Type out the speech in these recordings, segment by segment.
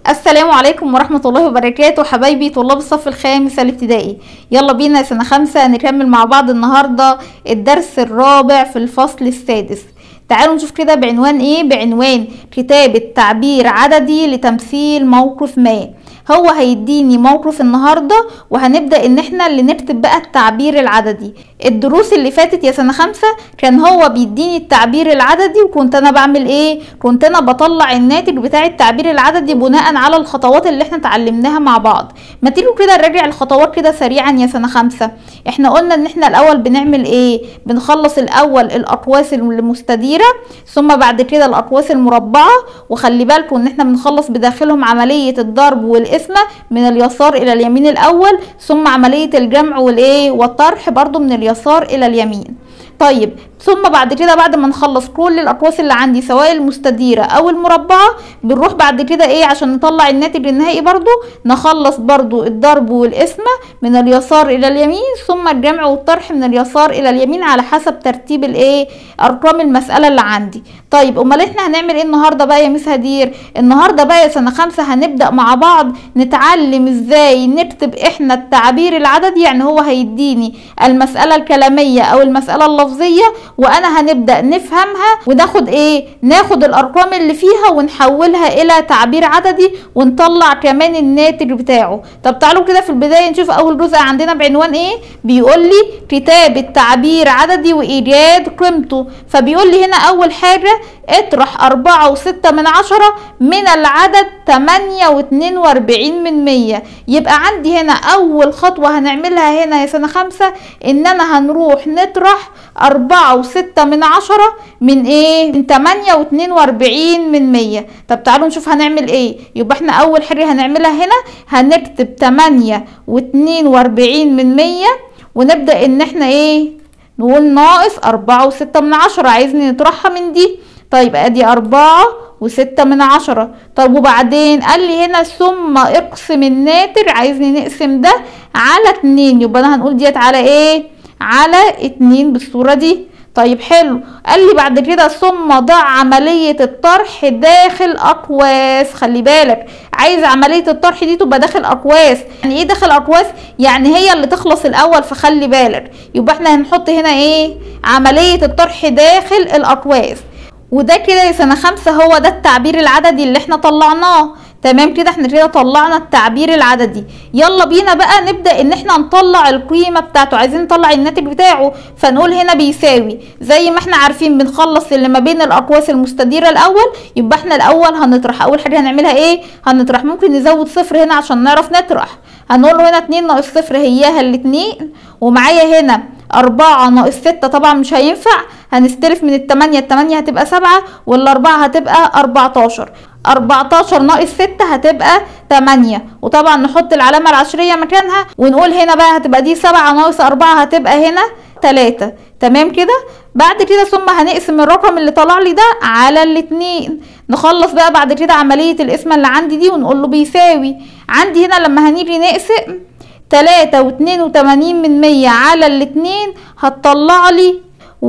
السلام عليكم ورحمة الله وبركاته حبايبي طلاب الصف الخامس الابتدائي يلا بينا سنة خمسة نكمل مع بعض النهاردة الدرس الرابع في الفصل السادس تعالوا نشوف كده بعنوان ايه بعنوان كتابة تعبير عددي لتمثيل موقف ما هو هيديني موقف النهاردة وهنبدأ ان احنا اللي نكتب بقى التعبير العددي الدروس اللي فاتت يا سنة خمسة كان هو بيديني التعبير العددي وكنت انا بعمل ايه كنت انا بطلع الناتج بتاع التعبير العددي بناء على الخطوات اللي احنا اتعلمناها مع بعض ما تيجوا كده نراجع الخطوات كده سريعا يا سنة خمسة احنا قلنا ان احنا الاول بنعمل ايه بنخلص الاول الاقواس المستديرة ثم بعد كده الاقواس المربعة وخلي بالكم ان احنا بنخلص بداخلهم عملية الضرب والقسمة من اليسار الى اليمين الاول ثم عملية الجمع والايه والطرح برضو من اليسار الى اليمين طيب ثم بعد كده بعد ما نخلص كل الاقواس اللي عندي سواء المستديره او المربعه بنروح بعد كده ايه عشان نطلع الناتج النهائي برضو نخلص برضو الضرب والقسمه من اليسار الى اليمين ثم الجمع والطرح من اليسار الى اليمين على حسب ترتيب الايه ارقام المساله اللي عندي طيب امال احنا هنعمل ايه النهارده بقى يا مس هدير النهارده بقى يا سنه خمسة هنبدا مع بعض نتعلم ازاي نكتب احنا التعبير العددي يعني هو هيديني المساله الكلاميه او المساله اللفظيه وانا هنبدا نفهمها وناخد ايه ناخد الارقام اللي فيها ونحولها الى تعبير عددي ونطلع كمان الناتج بتاعه طب تعالوا كده في البدايه نشوف اول جزء عندنا بعنوان ايه بيقول لي كتابه تعبير عددي وايجاد قيمته فبيقول لي هنا اول حاجه اطرح أربعة وستة من عشرة من العدد تمانية واتنين واربعين من مية يبقى عندي هنا أول خطوة هنعملها هنا يا سنة خمسة إن أنا هنروح نطرح أربعة وستة من عشرة من إيه؟ من تمانية واتنين واربعين من مية طب تعالوا نشوف هنعمل إيه يبقى إحنا أول حاجة هنعملها هنا هنكتب تمانية واتنين واربعين من مية ونبدأ إن إحنا إيه؟ نقول ناقص أربعة وستة من عشرة عايزني نطرحها من دي طيب ادي أربعة وستة من عشرة طب وبعدين قال لي هنا ثم اقسم الناتج عايزني نقسم ده على اتنين يبقى انا هنقول ديت على ايه على اتنين بالصورة دي طيب حلو قال لي بعد كده ثم ضع عملية الطرح داخل أقواس خلي بالك عايز عملية الطرح دي تبقى داخل أقواس يعني ايه داخل أقواس يعني هي اللي تخلص الأول فخلي بالك يبقى احنا هنحط هنا ايه عملية الطرح داخل الأقواس وده كده يا سنة خمسة هو ده التعبير العددي اللي احنا طلعناه تمام كده احنا كده طلعنا التعبير العددي يلا بينا بقى نبدا ان احنا نطلع القيمه بتاعته عايزين نطلع الناتج بتاعه فنقول هنا بيساوي زي ما احنا عارفين بنخلص اللي ما بين الاقواس المستديره الاول يبقى احنا الاول هنطرح اول حاجه هنعملها ايه هنطرح ممكن نزود صفر هنا عشان نعرف نطرح هنقول له هنا اتنين ناقص صفر هياها الاتنين ومعايا هنا أربعة ناقص ستة طبعا مش هينفع هنستلف من التمانية التمانية هتبقى سبعة والأربعة هتبقى أربعتاشر أربعتاشر ناقص ستة هتبقى تمانية وطبعا نحط العلامة العشرية مكانها ونقول هنا بقى هتبقى دي سبعة ناقص أربعة هتبقى هنا تلاتة تمام كده بعد كده ثم هنقسم الرقم اللي طلع لي ده على الاتنين نخلص بقى بعد كده عملية القسمة اللي عندي دي ونقول له بيساوي عندي هنا لما هنيجي نقسم تلاتة واتنين وتمانين من مية على الاتنين هتطلع لي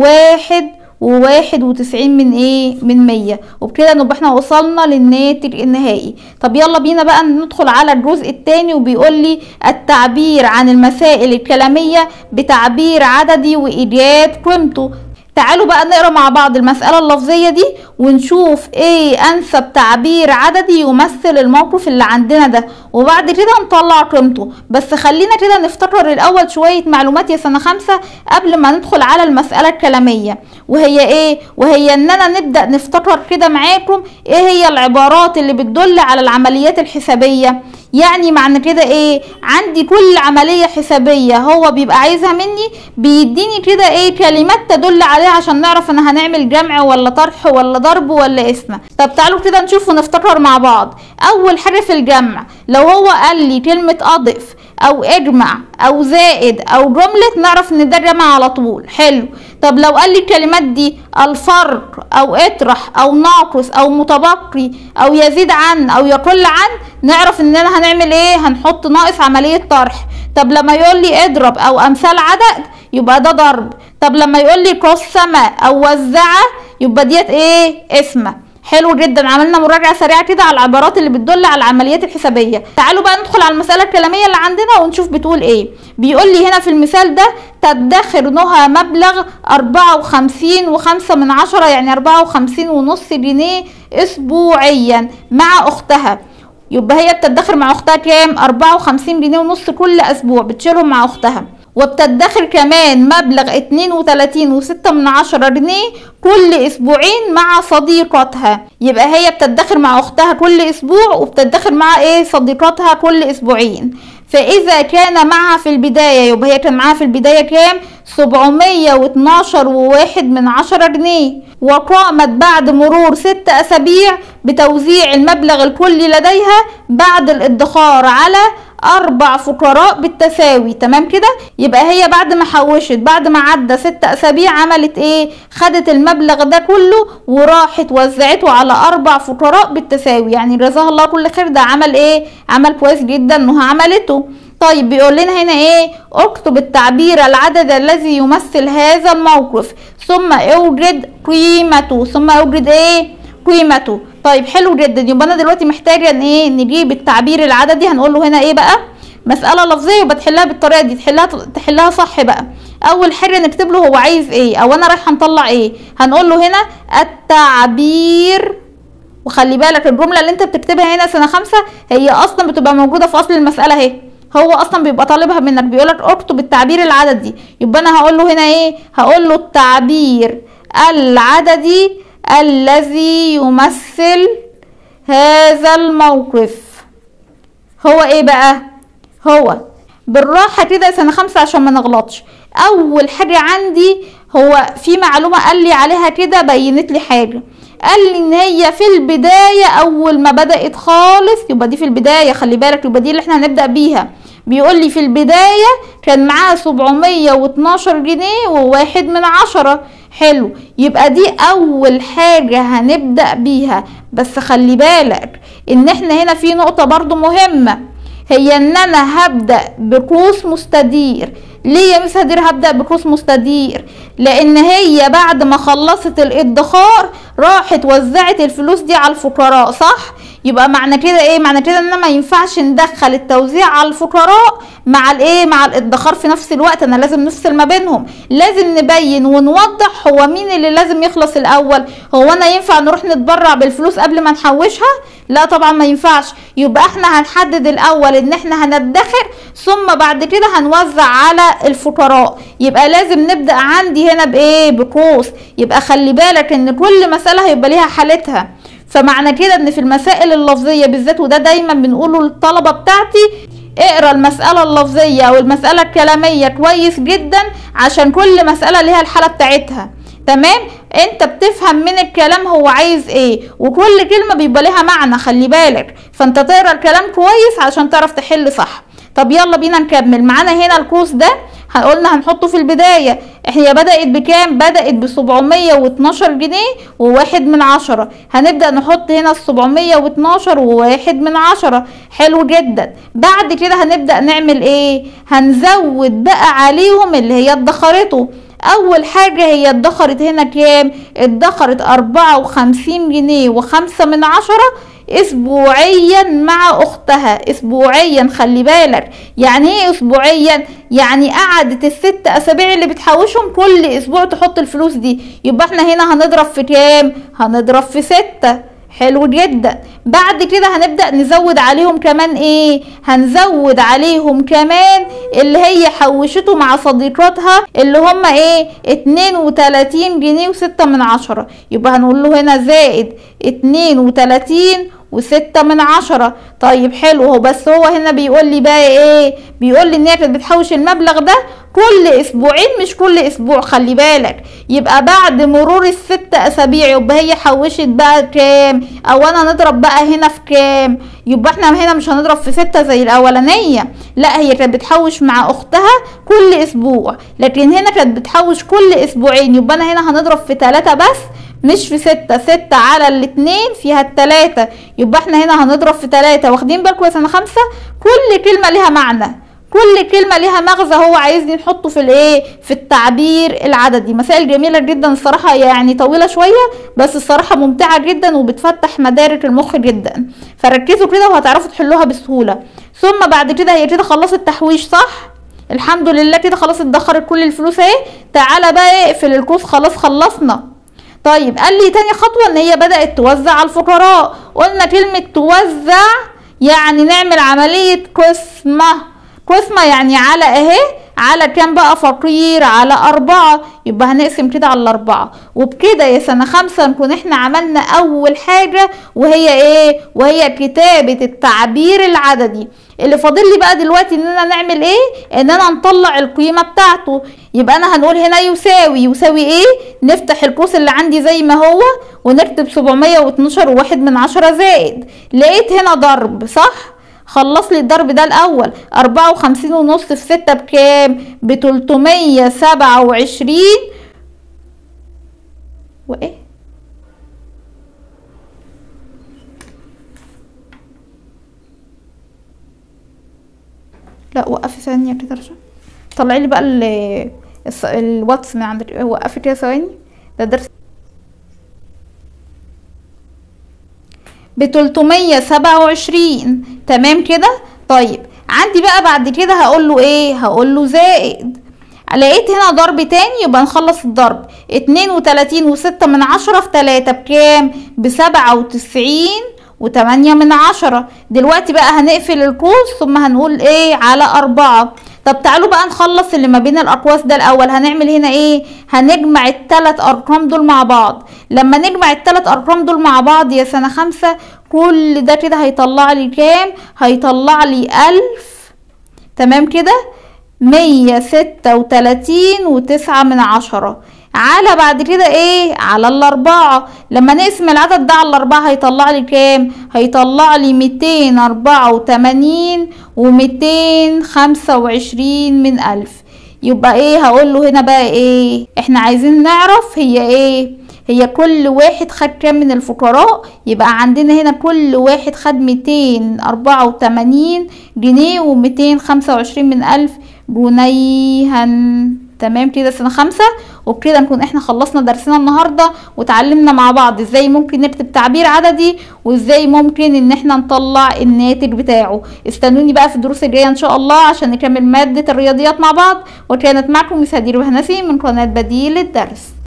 واحد وواحد وتسعين من ايه من مية وبكده نبقى احنا وصلنا للناتج النهائي طب يلا بينا بقى ندخل على الجزء التاني وبيقول لي التعبير عن المسائل الكلامية بتعبير عددي وإيجاد قيمته تعالوا بقى نقرا مع بعض المسألة اللفظية دي ونشوف ايه انسب تعبير عددي يمثل الموقف اللي عندنا ده وبعد كده نطلع قيمته بس خلينا كده نفتكر الاول شوية معلومات يا سنة خمسة قبل ما ندخل على المسألة الكلامية وهي ايه وهي اننا نبدأ نفتكر كده معاكم ايه هي العبارات اللي بتدل على العمليات الحسابية يعني معنى كده ايه عندي كل عملية حسابية هو بيبقى عايزها مني بيديني كده ايه كلمات تدل عليها عشان نعرف ان هنعمل جمع ولا طرح ولا ضرب ولا قسمة طب تعالوا كده نشوف ونفتكر مع بعض اول حاجة في الجمع لو هو قال لي كلمة اضف او اجمع او زائد او جملة نعرف ان ده جمع على طول حلو طب لو قال لي الكلمات دي الفرق او اطرح او ناقص او متبقي او يزيد عن او يقل عن نعرف اننا هنعمل ايه هنحط ناقص عملية طرح طب لما يقول لي اضرب او امثال عدد يبقى ده ضرب طب لما يقول لي قسم او وزع يبقى ديت ايه اسمه حلو جدا عملنا مراجعه سريعه كده على العبارات اللي بتدل على العمليات الحسابيه تعالوا بقى ندخل على المساله الكلاميه اللي عندنا ونشوف بتقول ايه بيقول لي هنا في المثال ده تدخر نهى مبلغ أربعة وخمسين وخمسة من عشرة يعني أربعة وخمسين ونص جنيه أسبوعيا مع أختها يبقى هي بتدخر مع أختها كام؟ أربعة وخمسين جنيه ونص كل أسبوع بتشيلهم مع أختها وبتدخر كمان مبلغ اتنين وتلاتين وستة من عشرة جنيه كل اسبوعين مع صديقتها يبقى هي بتدخر مع اختها كل اسبوع وبتدخر مع ايه صديقتها كل اسبوعين فاذا كان معها في البداية يبقى هي كان معاها في البداية كام سبعمية واتناشر وواحد من عشرة جنيه وقامت بعد مرور ست اسابيع بتوزيع المبلغ الكلي لديها بعد الادخار على اربع فقراء بالتساوي تمام كده يبقى هي بعد ما حوشت بعد ما عدى ست اسابيع عملت ايه خدت المبلغ ده كله وراحت وزعته على اربع فقراء بالتساوي يعني جزاها الله كل خير ده عمل ايه عمل كويس جدا انها عملته طيب بيقول لنا هنا ايه اكتب التعبير العدد الذي يمثل هذا الموقف ثم اوجد قيمته ثم اوجد ايه قيمته طيب حلو جدا يبقى انا دلوقتي محتاجه ان ايه نجيب التعبير العددي هنقول له هنا ايه بقى مساله لفظيه يبقى تحلها بالطريقه دي تحلها تحلها صح بقى اول حاجه نكتب له هو عايز ايه او انا رايحه نطلع ايه هنقول له هنا التعبير وخلي بالك الجمله اللي انت بتكتبها هنا سنه خمسة هي اصلا بتبقى موجوده في اصل المساله اهي هو اصلا بيبقى طالبها منك بيقولك اكتب التعبير العددي يبقى انا هقول له هنا ايه هقول له التعبير العددي الذي يمثل هذا الموقف هو ايه بقى هو بالراحة كده سنة خمسة عشان ما نغلطش أول حاجة عندي هو في معلومة قال لي عليها كده بينت لي حاجة قال لي ان هي في البداية اول ما بدأت خالص يبقى دي في البداية خلي بالك يبقى دي اللي احنا هنبدأ بيها بيقول لي في البداية كان معاها سبعمية واتناشر جنيه وواحد من عشرة حلو يبقى دي اول حاجة هنبدأ بيها بس خلي بالك ان احنا هنا في نقطة برضو مهمة هي ان انا هبدأ بقوس مستدير ليه يا مس هدير هبدأ بقوس مستدير لان هي بعد ما خلصت الادخار راحت وزعت الفلوس دي على الفقراء صح يبقى معنى كده ايه معنى كده ان ما ينفعش ندخل التوزيع على الفقراء مع الايه مع الادخار في نفس الوقت انا لازم نفصل ما بينهم لازم نبين ونوضح هو مين اللي لازم يخلص الاول هو انا ينفع نروح نتبرع بالفلوس قبل ما نحوشها لا طبعا ما ينفعش يبقى احنا هنحدد الاول ان احنا هندخر ثم بعد كده هنوزع على الفقراء يبقى لازم نبدا عندي هنا بايه بقوس يبقى خلي بالك ان كل مساله هيبقى ليها حالتها فمعنى كده ان في المسائل اللفظيه بالذات وده دايما بنقوله للطلبه بتاعتي اقرا المسألة اللفظية او المسألة الكلامية كويس جدا عشان كل مسألة ليها الحالة بتاعتها تمام انت بتفهم من الكلام هو عايز ايه وكل كلمة بيبقى ليها معنى خلي بالك فانت تقرا الكلام كويس عشان تعرف تحل صح طب يلا بينا نكمل معانا هنا القوس ده قلنا هنحطه في البداية هي بدأت بكام بدأت بسبعمية واتناشر جنيه وواحد من عشرة هنبدأ نحط هنا السبعمية واتناشر وواحد من عشرة حلو جدا بعد كده هنبدأ نعمل ايه هنزود بقى عليهم اللي هي ادخرته اول حاجة هي ادخرت هنا كام ادخرت اربعة وخمسين جنيه وخمسة من عشرة اسبوعيا مع اختها اسبوعيا خلي بالك يعني ايه اسبوعيا يعني قعدت الست اسابيع اللي بتحوشهم كل اسبوع تحط الفلوس دي يبقى احنا هنا هنضرب في كام هنضرب في ستة حلو جدا بعد كده هنبدأ نزود عليهم كمان ايه هنزود عليهم كمان اللي هي حوشته مع صديقاتها اللي هم ايه اتنين وتلاتين جنيه وستة من عشرة يبقى هنقول له هنا زائد اتنين وتلاتين وستة من عشرة طيب حلو هو بس هو هنا بيقول لي بقى ايه بيقول لي ان هي كانت بتحوش المبلغ ده كل اسبوعين مش كل اسبوع خلي بالك يبقى بعد مرور الست اسابيع يبقى هي حوشت بقى كام او انا نضرب بقى هنا في كام يبقى احنا هنا مش هنضرب في ستة زي الاولانية لا هي كانت بتحوش مع اختها كل اسبوع لكن هنا كانت بتحوش كل اسبوعين يبقى انا هنا هنضرب في تلاتة بس مش في ستة ستة على الاتنين فيها التلاتة يبقى احنا هنا هنضرب في تلاتة واخدين بالكم يا سنة خمسة كل كلمة ليها معنى كل كلمة ليها مغزى هو عايزني نحطه في الايه في التعبير العددي مسائل جميلة جدا الصراحة يعني طويلة شوية بس الصراحة ممتعة جدا وبتفتح مدارك المخ جدا فركزوا كده وهتعرفوا تحلوها بسهولة ثم بعد كده هي كده خلصت تحويش صح الحمد لله كده خلاص اتدخرت كل الفلوس اهي تعالى بقى اقفل الكوس خلاص خلصنا طيب قال لي تاني خطوة ان هي بدأت توزع على الفقراء قلنا كلمة توزع يعني نعمل عملية قسمة قسمة يعني على اهي على كام بقى فقير على أربعة يبقى هنقسم كده على الأربعة وبكده يا سنة خمسة نكون احنا عملنا أول حاجة وهي ايه وهي كتابة التعبير العددي اللي فاضل لي بقى دلوقتي اننا نعمل ايه اننا نطلع القيمة بتاعته يبقى انا هنقول هنا يساوي يساوي ايه نفتح القوس اللي عندي زي ما هو ونكتب 712 وواحد من عشرة زائد لقيت هنا ضرب صح خلص لي الضرب ده الاول اربعة وخمسين ونص في ستة بكام بتلتمية سبعة وعشرين وايه لا وقفي ثانية كده ارجع طلعي لي بقى ال الواتس من عندك وقفي كده ثواني ده درس بتلتمية سبعة وعشرين تمام كده طيب عندي بقى بعد كده هقول له ايه هقول له زائد لقيت هنا ضرب تاني يبقى نخلص الضرب اتنين وتلاتين وستة من عشرة في تلاتة بكام بسبعة وتسعين وتمانية من عشرة دلوقتي بقى هنقفل القوس ثم هنقول ايه على أربعة طب تعالوا بقى نخلص اللي ما بين الاقواس ده الاول هنعمل هنا ايه هنجمع الثلاث ارقام دول مع بعض لما نجمع الثلاث ارقام دول مع بعض يا سنه خمسة كل ده كده هيطلع لي كام هيطلع لي الف تمام كده مية ستة وتلاتين وتسعة من عشرة على بعد كده ايه على الاربعة لما نقسم العدد ده على الاربعة هيطلع لي كام هيطلع لي ميتين اربعة وتمانين وميتين خمسة وعشرين من الف يبقى ايه هقول له هنا بقى ايه احنا عايزين نعرف هي ايه هي كل واحد خد كام من الفقراء يبقى عندنا هنا كل واحد خد ميتين اربعة وتمانين جنيه وميتين خمسة وعشرين من الف جنيها تمام كده سنة خمسة وبكده نكون احنا خلصنا درسنا النهاردة وتعلمنا مع بعض ازاي ممكن نكتب تعبير عددي وازاي ممكن ان احنا نطلع الناتج بتاعه استنوني بقى في الدروس الجاية ان شاء الله عشان نكمل مادة الرياضيات مع بعض وكانت معكم مس هدير وهنسي من قناة بديل الدرس